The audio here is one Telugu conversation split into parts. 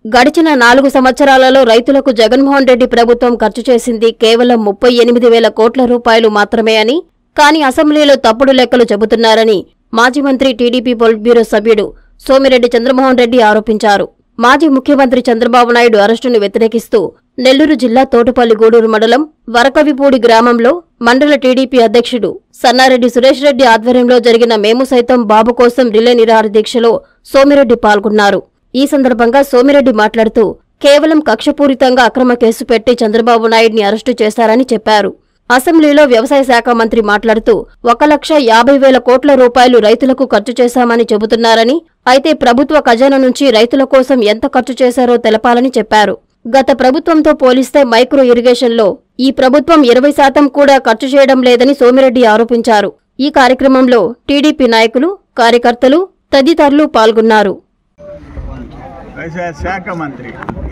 గడిచిన నాలుగు సంవత్సరాలలో రైతులకు జగన్మోహన్ రెడ్డి ప్రభుత్వం ఖర్చు చేసింది కేవలం ముప్పై ఎనిమిది వేల కోట్ల రూపాయలు మాత్రమే అని కానీ అసెంబ్లీలో తప్పుడు లెక్కలు చెబుతున్నారని మాజీ మంత్రి టీడీపీ పొలిట్ బ్యూరో సభ్యుడు సోమిరెడ్డి చంద్రమోహన్ రెడ్డి ఆరోపించారు మాజీ ముఖ్యమంత్రి చంద్రబాబు నాయుడు అరెస్టును వ్యతిరేకిస్తూ నెల్లూరు జిల్లా తోటపల్లి గూడూరు మండలం వరకవిపూడి గ్రామంలో మండల టీడీపీ అధ్యక్షుడు సన్నారెడ్డి సురేష్ రెడ్డి ఆధ్వర్యంలో జరిగిన మేము సైతం బాబు కోసం రిలే నిరాహార దీక్షలో సోమిరెడ్డి పాల్గొన్నారు ఈ సందర్భంగా సోమిరెడ్డి మాట్లాడుతూ కేవలం కక్షపూరితంగా అక్రమ కేసు పెట్టి చంద్రబాబు నాయుడిని అరెస్టు చేశారని చెప్పారు అసెంబ్లీలో వ్యవసాయ శాఖ మంత్రి మాట్లాడుతూ ఒక లక్ష యాభై వేల కోట్ల రూపాయలు రైతులకు ఖర్చు చేశామని చెబుతున్నారని అయితే ప్రభుత్వ ఖజానా నుంచి రైతుల కోసం ఎంత ఖర్చు చేశారో తెలపాలని చెప్పారు గత ప్రభుత్వంతో పోలిస్తే మైక్రో ఇరిగేషన్లో ఈ ప్రభుత్వం ఇరవై శాతం కూడా ఖర్చు చేయడం లేదని సోమిరెడ్డి ఆరోపించారు ఈ కార్యక్రమంలో టీడీపీ నాయకులు కార్యకర్తలు తదితరులు పాల్గొన్నారు వ్యవసాయ శాఖ మంత్రి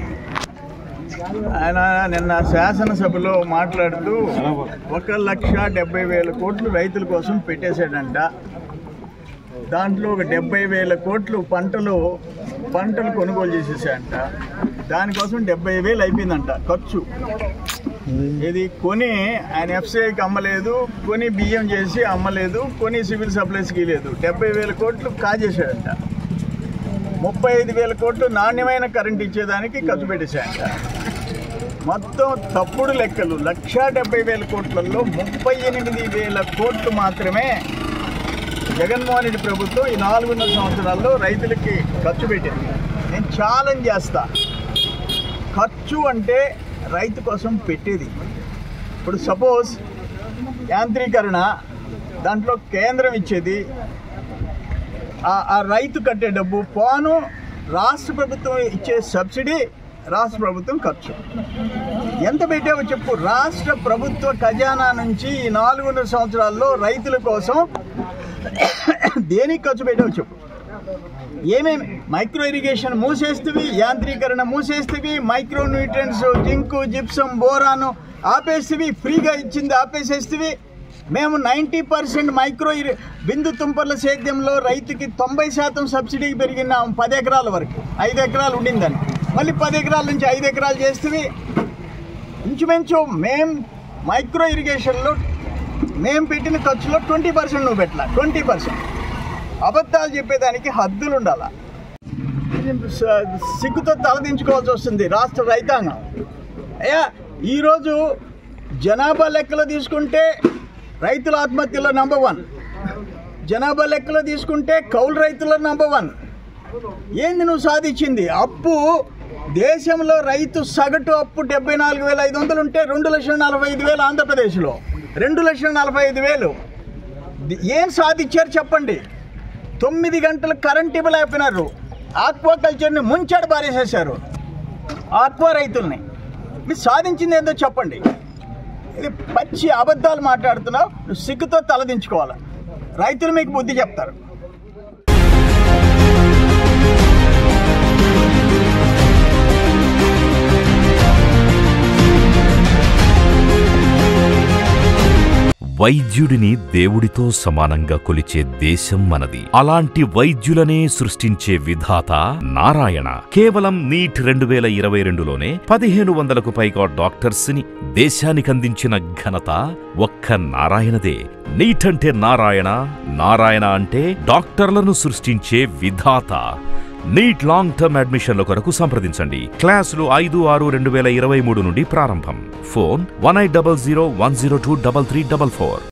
ఆయన నిన్న శాసనసభలో మాట్లాడుతూ ఒక లక్ష డెబ్బై వేల కోట్లు రైతుల కోసం పెట్టేశాడంట దాంట్లో ఒక డెబ్బై వేల కోట్లు పంటలు పంటలు కొనుగోలు చేసేసాడంట దానికోసం డెబ్బై వేలు అయిపోయిందంట ఖర్చు ఇది కొని ఆయన ఎఫ్సిఐకి అమ్మలేదు కొని బియ్యం చేసి అమ్మలేదు కొని సివిల్ సప్లైస్కి లేదు డెబ్బై వేల కోట్లు కాజేశాడంట ముప్పై ఐదు వేల కోట్లు నాణ్యమైన కరెంట్ ఇచ్చేదానికి ఖర్చు పెట్టేశాయంట మొత్తం తప్పుడు లెక్కలు లక్ష డెబ్బై వేల కోట్లలో ముప్పై ఎనిమిది వేల కోట్లు మాత్రమే జగన్మోహన్ రెడ్డి ప్రభుత్వం ఈ నాలుగున్నర సంవత్సరాల్లో రైతులకి ఖర్చు పెట్టింది నేను ఛాలెంజ్ చేస్తా ఖర్చు అంటే రైతు కోసం పెట్టేది ఇప్పుడు సపోజ్ యాంత్రీకరణ దాంట్లో కేంద్రం ఇచ్చేది ఆ- ఆ రైతు కట్టే డబ్బు పోను రాష్ట్ర ప్రభుత్వం ఇచ్చే సబ్సిడీ రాష్ట్ర ప్రభుత్వం ఖర్చు ఎంత పెట్టావో చెప్పు రాష్ట్ర ప్రభుత్వ ఖజానా నుంచి ఈ నాలుగున్నర సంవత్సరాల్లో రైతుల కోసం దేనికి ఖర్చు పెట్టావో చెప్పు ఏమేమి మైక్రో ఇరిగేషన్ మూసేస్తేవి యాంత్రీకరణ మూసేస్తేవి మైక్రో న్యూట్రియన్స్ జింకు జిప్సం బోరాను ఆపేస్తేవి ఫ్రీగా ఇచ్చింది ఆపేసేస్తేవి మేము నైంటీ పర్సెంట్ మైక్రో ఇరి బిందు తుంపర్ల సేద్యంలో రైతుకి తొంభై శాతం సబ్సిడీకి పెరిగిన పది ఎకరాల వరకు ఐదు ఎకరాలు ఉండిందని మళ్ళీ పది ఎకరాల నుంచి ఐదు ఎకరాలు చేస్తేవి ఇంచుమించు మేం మైక్రో ఇరిగేషన్లో మేము పెట్టిన ఖర్చులో ట్వంటీ పర్సెంట్ నువ్వు పెట్టలా ట్వంటీ పర్సెంట్ అబద్ధాలు చెప్పేదానికి హద్దులు ఉండాల స- సిగ్గుతో తలదించుకోవాల్సి వస్తుంది రాష్ట్ర రైతాంగం అయ్యా ఈరోజు జనాభా లెక్కలో తీసుకుంటే రైతుల ఆత్మహత్యలో నంబర్ వన్ జనాభా లెక్కలో తీసుకుంటే కౌలు రైతుల నంబర్ వన్ ఏంది నువ్వు సాధించింది అప్పు దేశంలో రైతు సగటు అప్పు డెబ్బై నాలుగు వేల ఐదు వందలు ఉంటే రెండు లక్షల నలభై ఐదు వేలు ఆంధ్రప్రదేశ్లో రెండు లక్షల నలభై ఐదు వేలు ది- ఏం సాధించారు చెప్పండి తొమ్మిది గంటలు కరెంట్ ఇవ్వలేకపోయినారు ఆక్వా కల్చర్ని ముంచాడు బారేసేశారు ఆక్వా రైతుల్ని మీరు సాధించింది ఏందో చెప్పండి ఇది పచ్చి అబద్ధాలు మాట్లాడుతున్నావు నువ్వు సిగ్గుతో తలదించుకోవాలి రైతులు మీకు బుద్ధి చెప్తారు వైద్యుడిని దేవుడితో సమానంగా కొలిచే దేశం మనది అలాంటి వైద్యులనే సృష్టించే విధాత నారాయణ కేవలం నీట్ రెండు వేల ఇరవై రెండులోనే పదిహేను వందలకు పైగా డాక్టర్స్ ని దేశానికందించిన ఘనత ఒక్క నారాయణదే నీట్ అంటే నారాయణ నారాయణ అంటే డాక్టర్లను సృష్టించే విధాత నీట్ లాంగ్ టర్మ్ అడ్మిషన్ల కొరకు సంప్రదించండి క్లాసులు ఐదు ఆరు రెండు వేల ఇరవై మూడు నుండి ప్రారంభం phone one eight double zero one zero two double three double four